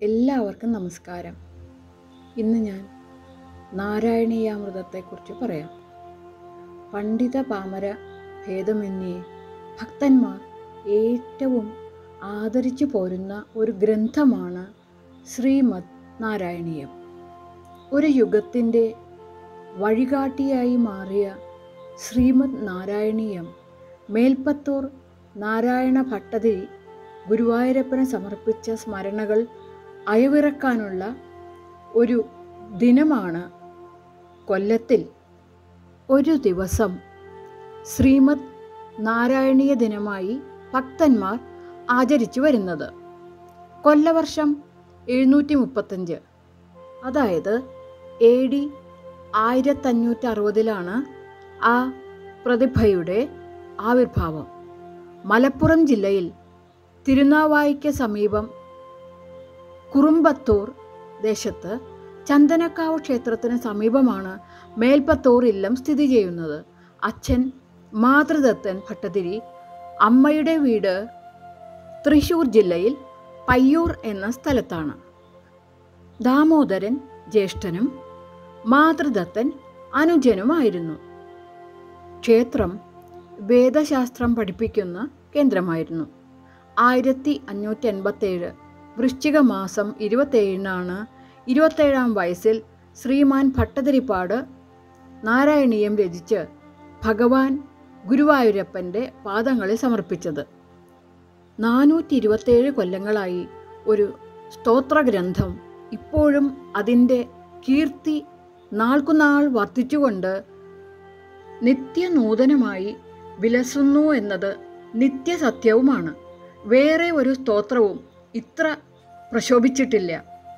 എല്ലാവർക്കും നമസ്കാരം ഇന്ന് ഞാൻ നാരായണീയാമൃതത്തെക്കുറിച്ച് പറയാം പണ്ഡിത പാമര ഭേദമന്യേ ഭക്തന്മാർ ഏറ്റവും ആദരിച്ചു പോരുന്ന ഒരു ഗ്രന്ഥമാണ് ശ്രീമദ് നാരായണീയം ഒരു യുഗത്തിൻ്റെ വഴികാട്ടിയായി മാറിയ ശ്രീമദ് നാരായണീയം മേൽപ്പത്തൂർ നാരായണ ഭട്ടതിരി ഗുരുവായൂരപ്പന് സമർപ്പിച്ച സ്മരണകൾ അയവിറക്കാനുള്ള ഒരു ദിനമാണ് കൊല്ലത്തിൽ ഒരു ദിവസം ശ്രീമദ് നാരായണീയ ദിനമായി ഭക്തന്മാർ ആചരിച്ചു വരുന്നത് കൊല്ലവർഷം എഴുന്നൂറ്റി മുപ്പത്തഞ്ച് അതായത് എ ഡി ആയിരത്തഞ്ഞൂറ്റി അറുപതിലാണ് ആ പ്രതിഭയുടെ ആവിർഭാവം മലപ്പുറം ജില്ലയിൽ തിരുനാവായിക്ക് സമീപം കുറുമ്പത്തൂർ ദേശത്ത് ചന്ദനക്കാവ് ക്ഷേത്രത്തിന് സമീപമാണ് മേൽപ്പത്തൂർ ഇല്ലം സ്ഥിതി ചെയ്യുന്നത് അച്ഛൻ മാതൃദത്തൻ ഭട്ടതിരി അമ്മയുടെ വീട് തൃശൂർ ജില്ലയിൽ പയ്യൂർ എന്ന സ്ഥലത്താണ് ദാമോദരൻ ജ്യേഷ്ഠനും മാതൃദത്തൻ അനുജനുമായിരുന്നു ക്ഷേത്രം വേദശാസ്ത്രം പഠിപ്പിക്കുന്ന കേന്ദ്രമായിരുന്നു ആയിരത്തി അഞ്ഞൂറ്റി എൺപത്തേഴ് വൃശ്ചിക മാസം ഇരുപത്തേഴിനാണ് ഇരുപത്തേഴാം വയസ്സിൽ ശ്രീമാൻ ഭട്ടതിരിപ്പാട് നാരായണീയം രചിച്ച് ഭഗവാൻ ഗുരുവായൂരപ്പൻ്റെ പാദങ്ങളിൽ സമർപ്പിച്ചത് നാനൂറ്റി ഇരുപത്തേഴ് കൊല്ലങ്ങളായി ഒരു സ്തോത്രഗ്രന്ഥം ഇപ്പോഴും അതിൻ്റെ കീർത്തി നാൾക്കുനാൾ വർദ്ധിച്ചുകൊണ്ട് നിത്യനൂതനമായി വിലസുന്നു എന്നത് നിത്യസത്യവുമാണ് വേറെ ഒരു സ്തോത്രവും ഇത്ര പ്രശോഭിച്ചിട്ടില്ല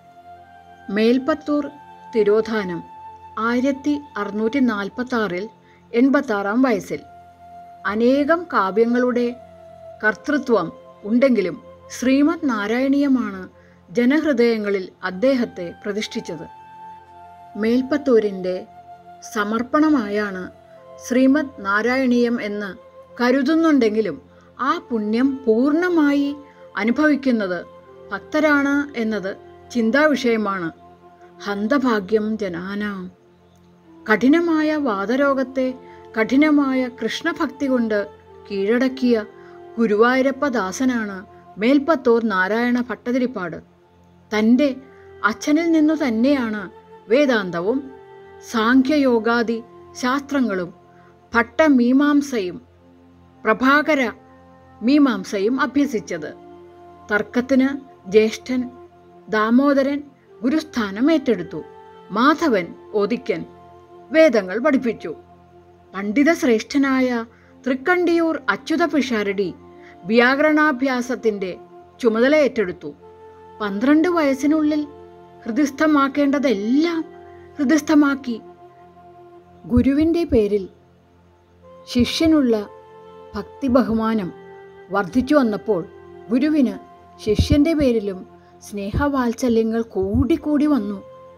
മേൽപ്പത്തൂർ തിരോധാനം ആയിരത്തി അറുന്നൂറ്റി നാൽപ്പത്തി ആറിൽ എൺപത്താറാം വയസ്സിൽ അനേകം കാവ്യങ്ങളുടെ കർത്തൃത്വം ഉണ്ടെങ്കിലും ശ്രീമദ് നാരായണീയമാണ് ജനഹൃദയങ്ങളിൽ അദ്ദേഹത്തെ പ്രതിഷ്ഠിച്ചത് മേൽപ്പത്തൂരിൻ്റെ സമർപ്പണമായാണ് ശ്രീമദ് നാരായണീയം എന്ന് കരുതുന്നുണ്ടെങ്കിലും ആ പുണ്യം പൂർണ്ണമായി അനുഭവിക്കുന്നത് ഭക്തരാണ് എന്നത് ചിന്താവിഷയമാണ് ഹന്തഭാഗ്യം ജനാനാം കഠിനമായ വാദരോഗത്തെ കഠിനമായ കൃഷ്ണഭക്തി കൊണ്ട് കീഴടക്കിയ ഗുരുവായൂരപ്പ ദാസനാണ് മേൽപ്പത്തൂർ നാരായണ ഭട്ടതിരിപ്പാട് തൻ്റെ അച്ഛനിൽ നിന്നു തന്നെയാണ് വേദാന്തവും സാഖ്യയോഗാദി ശാസ്ത്രങ്ങളും ഭട്ടമീമാംസയും പ്രഭാകര മീമാംസയും അഭ്യസിച്ചത് തർക്കത്തിന് ജ്യേഷ്ഠൻ ദാമോദരൻ ഗുരുസ്ഥാനം ഏറ്റെടുത്തു മാധവൻ ഓദിക്കൻ വേദങ്ങൾ പഠിപ്പിച്ചു പണ്ഡിത ശ്രേഷ്ഠനായ തൃക്കണ്ടിയൂർ അച്യുത പിഷാരടി വ്യാകരണാഭ്യാസത്തിൻ്റെ ചുമതല ഏറ്റെടുത്തു പന്ത്രണ്ട് വയസ്സിനുള്ളിൽ ഹൃദയസ്ഥമാക്കേണ്ടതെല്ലാം ഹൃദയസ്ഥമാക്കി ഗുരുവിൻ്റെ പേരിൽ ശിഷ്യനുള്ള ഭക്തി ബഹുമാനം വർദ്ധിച്ചു വന്നപ്പോൾ ഗുരുവിന് ശിഷ്യന്റെ പേരിലും സ്നേഹവാത്സല്യങ്ങൾ കൂടിക്കൂടി വന്നു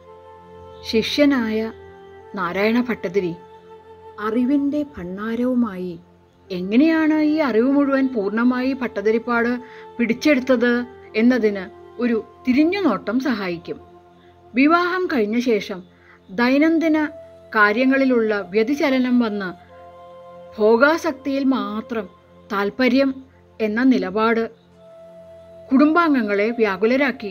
ശിഷ്യനായ നാരായണ ഭട്ടതിരി അറിവിൻ്റെ ഭണ്ണാരവുമായി എങ്ങനെയാണ് ഈ അറിവ് മുഴുവൻ പൂർണ്ണമായി ഭട്ടതിരിപ്പാട് പിടിച്ചെടുത്തത് എന്നതിന് ഒരു തിരിഞ്ഞുനോട്ടം സഹായിക്കും വിവാഹം കഴിഞ്ഞ ശേഷം ദൈനംദിന കാര്യങ്ങളിലുള്ള വ്യതിചലനം വന്ന് ഭോഗാസക്തിയിൽ മാത്രം താൽപ്പര്യം എന്ന നിലപാട് കുടുംബാംഗങ്ങളെ വ്യാകുലരാക്കി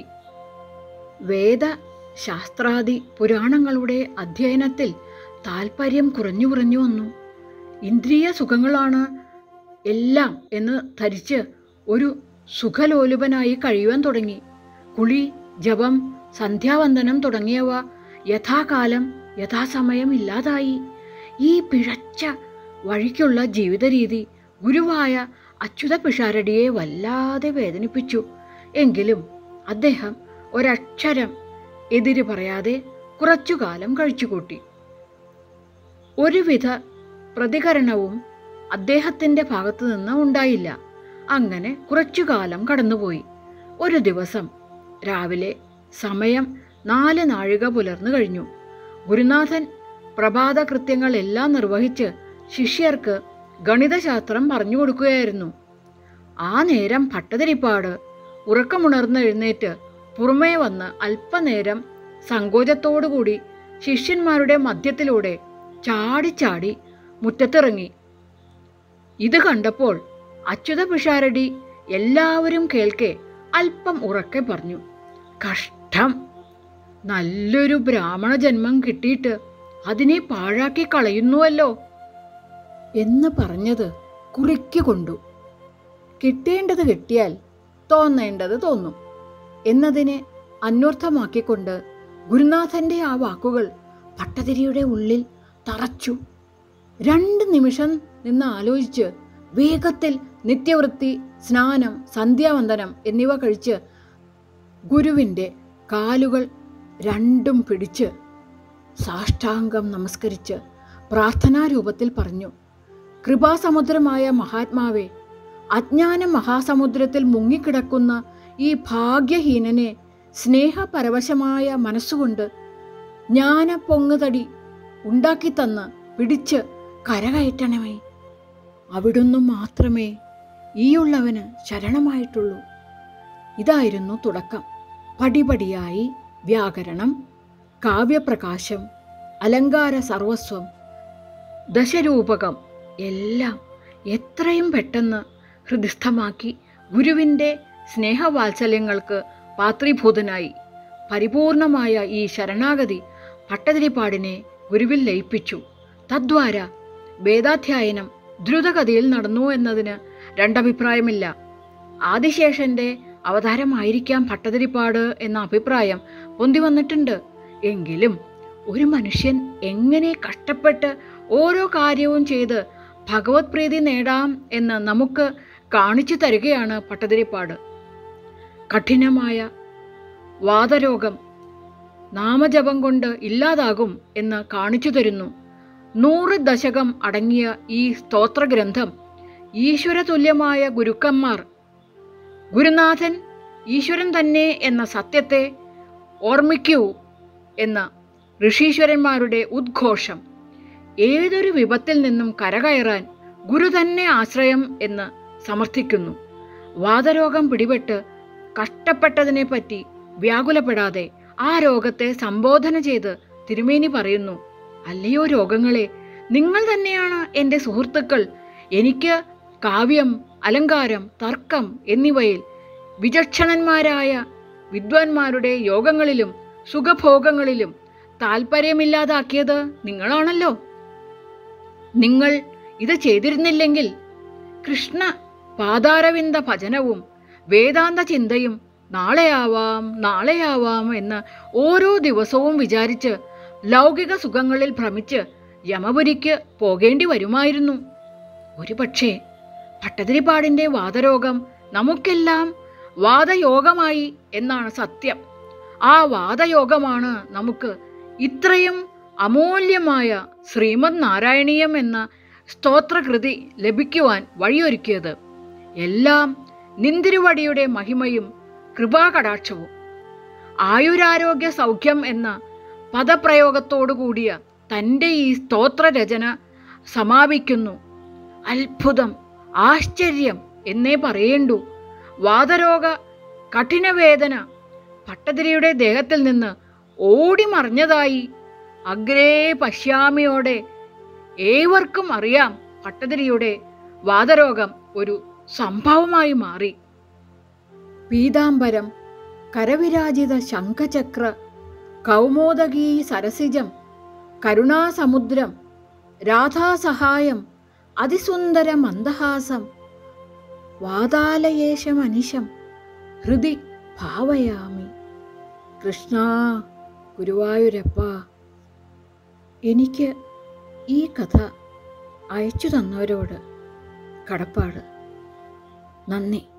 വേദ ശാസ്ത്രാദി പുരാണങ്ങളുടെ അധ്യയനത്തിൽ താൽപ്പര്യം കുറഞ്ഞു കുറഞ്ഞു വന്നു ഇന്ദ്രിയ സുഖങ്ങളാണ് എല്ലാം എന്ന് ധരിച്ച് ഒരു സുഖലോലുപനായി കഴിയുവാൻ തുടങ്ങി കുളി ജപം സന്ധ്യാവന്ദനം തുടങ്ങിയവ യഥാകാലം യഥാസമയം ഇല്ലാതായി ഈ പിഴച്ച വഴിക്കുള്ള ജീവിത രീതി ഗുരുവായ അച്യുത പിഷാരടിയെ വല്ലാതെ വേദനിപ്പിച്ചു എങ്കിലും അദ്ദേഹം ഒരക്ഷരം എതിര് പറയാതെ കുറച്ചുകാലം കഴിച്ചുകൂട്ടി ഒരുവിധ പ്രതികരണവും അദ്ദേഹത്തിൻ്റെ ഭാഗത്തു നിന്ന് ഉണ്ടായില്ല അങ്ങനെ കുറച്ചുകാലം കടന്നുപോയി ഒരു ദിവസം രാവിലെ സമയം നാല് നാഴിക പുലർന്നു കഴിഞ്ഞു ഗുരുനാഥൻ പ്രഭാത കൃത്യങ്ങളെല്ലാം നിർവഹിച്ച് ശിഷ്യർക്ക് ഗണിതശാസ്ത്രം പറഞ്ഞു കൊടുക്കുകയായിരുന്നു ആ നേരം ഭട്ടതിരിപ്പാട് ഉറക്കമുണർന്ന് എഴുന്നേറ്റ് പുറമേ വന്ന് അല്പനേരം സങ്കോചത്തോടുകൂടി ശിഷ്യന്മാരുടെ മധ്യത്തിലൂടെ ചാടിച്ചാടി മുറ്റത്തിറങ്ങി ഇത് കണ്ടപ്പോൾ അച്യുത പിഷാരടി എല്ലാവരും കേൾക്കെ അല്പം ഉറക്കെ പറഞ്ഞു കഷ്ടം നല്ലൊരു ബ്രാഹ്മണ ജന്മം കിട്ടിയിട്ട് അതിനെ പാഴാക്കി കളയുന്നുവല്ലോ എന്ന് പറഞ്ഞത് കുറിക്കൊണ്ടു കിട്ടേണ്ടത് കിട്ടിയാൽ തോന്നേണ്ടത് തോന്നും എന്നതിനെ അന്വർത്ഥമാക്കിക്കൊണ്ട് ഗുരുനാഥന്റെ ആ വാക്കുകൾ പട്ടതിരിയുടെ ഉള്ളിൽ തറച്ചു രണ്ട് നിമിഷം നിന്ന് ആലോചിച്ച് വേഗത്തിൽ നിത്യവൃത്തി സ്നാനം സന്ധ്യാവന്ദനം എന്നിവ കഴിച്ച് ഗുരുവിൻ്റെ കാലുകൾ രണ്ടും പിടിച്ച് സാഷ്ടാംഗം നമസ്കരിച്ച് പ്രാർത്ഥനാരൂപത്തിൽ പറഞ്ഞു കൃപാസമുദ്രമായ മഹാത്മാവെ അജ്ഞാന മഹാസമുദ്രത്തിൽ മുങ്ങിക്കിടക്കുന്ന ഈ ഭാഗ്യഹീനനെ സ്നേഹപരവശമായ മനസ്സുകൊണ്ട് ജ്ഞാന പൊങ്ങുതടി ഉണ്ടാക്കിത്തന്ന് പിടിച്ച് കരകയറ്റണമേ അവിടുന്ന് മാത്രമേ ഈയുള്ളവന് ശരണമായിട്ടുള്ളൂ ഇതായിരുന്നു തുടക്കം പടിപടിയായി വ്യാകരണം കാവ്യപ്രകാശം അലങ്കാര സർവസ്വം ദശരൂപകം എല്ലാം എത്രയും പെട്ടെന്ന് ഹൃദിസ്ഥമാക്കി ഗുരുവിൻ്റെ സ്നേഹവാത്സല്യങ്ങൾക്ക് പാത്രീഭൂതനായി പരിപൂർണമായ ഈ ശരണാഗതി ഭട്ടതിരിപ്പാടിനെ ഗുരുവിൽ ലയിപ്പിച്ചു തദ്വാര വേദാധ്യായനം ദ്രുതഗതിയിൽ നടന്നു എന്നതിന് രണ്ടഭിപ്രായമില്ല ആദിശേഷന്റെ അവതാരമായിരിക്കാം ഭട്ടതിരിപ്പാട് എന്ന അഭിപ്രായം പൊന്തി വന്നിട്ടുണ്ട് എങ്കിലും ഒരു മനുഷ്യൻ എങ്ങനെ കഷ്ടപ്പെട്ട് ഓരോ കാര്യവും ചെയ്ത് ഭഗവത് പ്രീതി നേടാം എന്ന് നമുക്ക് കാണിച്ചു തരികയാണ് ഭട്ടതിരിപ്പാട് കഠിനമായ വാതരോഗം നാമജപം കൊണ്ട് ഇല്ലാതാകും എന്ന് കാണിച്ചു തരുന്നു നൂറ് ദശകം അടങ്ങിയ ഈ സ്തോത്രഗ്രന്ഥം ഈശ്വരതുല്യമായ ഗുരുക്കന്മാർ ഗുരുനാഥൻ ഈശ്വരൻ തന്നെ എന്ന സത്യത്തെ ഓർമ്മിക്കൂ എന്ന ഋഷീശ്വരന്മാരുടെ ഉദ്ഘോഷം ഏതൊരു വിപത്തിൽ നിന്നും കരകയറാൻ ഗുരു തന്നെ ആശ്രയം എന്ന് സമർത്ഥിക്കുന്നു വാതരോഗം പിടിപെട്ട് കഷ്ടപ്പെട്ടതിനെപ്പറ്റി വ്യാകുലപ്പെടാതെ ആ രോഗത്തെ സംബോധന ചെയ്ത് തിരുമേനി പറയുന്നു അല്ലയോ രോഗങ്ങളെ നിങ്ങൾ തന്നെയാണ് എൻ്റെ സുഹൃത്തുക്കൾ എനിക്ക് കാവ്യം അലങ്കാരം തർക്കം എന്നിവയിൽ വിചക്ഷണന്മാരായ വിദ്വാൻമാരുടെ യോഗങ്ങളിലും സുഖഭോഗങ്ങളിലും താല്പര്യമില്ലാതാക്കിയത് നിങ്ങളാണല്ലോ നിങ്ങൾ ഇത് ചെയ്തിരുന്നില്ലെങ്കിൽ കൃഷ്ണ പാതാരവിന്ദ ഭജനവും വേദാന്ത ചിന്തയും നാളെയാവാം നാളെയാവാം എന്ന് ഓരോ ദിവസവും വിചാരിച്ച് ലൗകിക സുഖങ്ങളിൽ ഭ്രമിച്ച് യമപുരിക്ക് പോകേണ്ടി വരുമായിരുന്നു ഒരുപക്ഷേ ഭട്ടതിരിപ്പാടിൻ്റെ വാതരോഗം നമുക്കെല്ലാം വാദയോഗമായി എന്നാണ് സത്യം ആ വാദയോഗമാണ് നമുക്ക് ഇത്രയും അമൂല്യമായ ശ്രീമദ് നാരായണീയം എന്ന സ്തോത്രകൃതി ലഭിക്കുവാൻ വഴിയൊരുക്കിയത് എല്ലാം നിന്തിരുവടിയുടെ മഹിമയും കൃപാകടാക്ഷവും ആയുരാരോഗ്യ സൗഖ്യം എന്ന പദപ്രയോഗത്തോടുകൂടിയ തൻ്റെ ഈ സ്തോത്രരചന സമാപിക്കുന്നു അത്ഭുതം ആശ്ചര്യം എന്നേ പറയേണ്ടു വാതരോഗ കഠിനവേദന ഭട്ടതിരിയുടെ ദേഹത്തിൽ നിന്ന് ഓടി മറിഞ്ഞതായി അഗ്രേ പശ്യാമിയോടെ ഏവർക്കും അറിയാം ഭട്ടതിരിയുടെ വാതരോഗം ഒരു സംഭവമായി മാറി പീതാംബരം കരവിരാജിത ശംഖചക്ര കൗമോദകീ സരസിജം കരുണാസമുദ്രം രാധാസഹായം അതിസുന്ദര മന്ദഹാസം വാതാലയേശമനിശം ഹൃദി ഭാവയാമി കൃഷ്ണ ഗുരുവായൂരപ്പ എനിക്ക് ഈ കഥ അയച്ചു തന്നവരോട് കടപ്പാട് നന്ദി